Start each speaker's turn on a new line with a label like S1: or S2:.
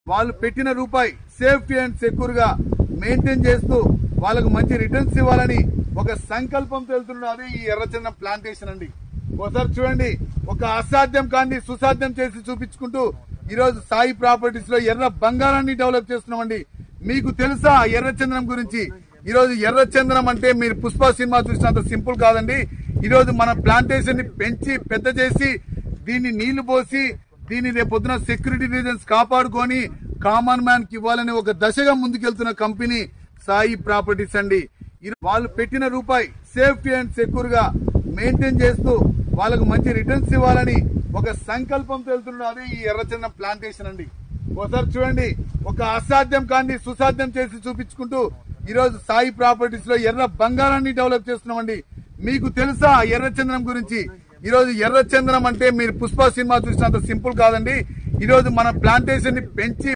S1: వాళ్ళు పెట్టిన రూపాయి సేఫ్టీ అండ్ సెక్యూర్ గా మెయింటైన్ చేస్తూ వాళ్ళకు మంచి రిటర్న్స్ ఇవ్వాలని ఒక సంకల్పంతో వెళ్తున్నాడు అదే ఈ ఎర్రచందనం ప్లాంటేషన్ అండి ఒకసారి చూడండి ఒక అసాధ్యం కాని సుసాధ్యం చేసి చూపించుకుంటూ ఈ రోజు సాయి ప్రాపర్టీస్ లో ఎర్ర బంగారాన్ని డెవలప్ చేస్తున్నామండి మీకు తెలుసా ఎర్రచందనం గురించి ఈ రోజు ఎర్రచందనం అంటే మీరు పుష్ప సినిమా చూసినంత సింపుల్ కాదండి ఈ రోజు మన ప్లాంటేషన్ ని పెంచి పెద్ద చేసి దీన్ని నీళ్లు పోసి దీన్ని రేపొద్దున సెక్యూరిటీ రీజన్స్ కాపాడుకొని కామన్ మ్యాన్ కి ఇవ్వాలని ఒక దశగా ముందుకెళ్తున్న కంపెనీ సాయి ప్రాపర్టీస్ అండి ఇది వాళ్ళు పెట్టిన రూపాయి సేఫ్టీ అండ్ సెక్యూర్ గా మెయింటైన్ చేస్తూ వాళ్ళకు మంచి రిటర్న్స్ ఇవ్వాలని ఒక సంకల్పంతో వెళ్తున్నాడు అదే ఈ ఎర్రచందనం ప్లాంటేషన్ అండి ఒకసారి చూడండి ఒక అసాధ్యం కాని సుసాధ్యం చేసి చూపించుకుంటూ ఈ రోజు సాయి ప్రాపర్టీస్ లో ఎర్ర బంగారాన్ని డెవలప్ చేస్తున్నామండి మీకు తెలుసా ఎర్రచందనం గురించి ఈ రోజు ఎర్రచందనం అంటే మీరు పుష్ప సినిమా చూసినంత సింపుల్ కాదండి ఈ రోజు మన ప్లాంటేషన్ ని పెంచి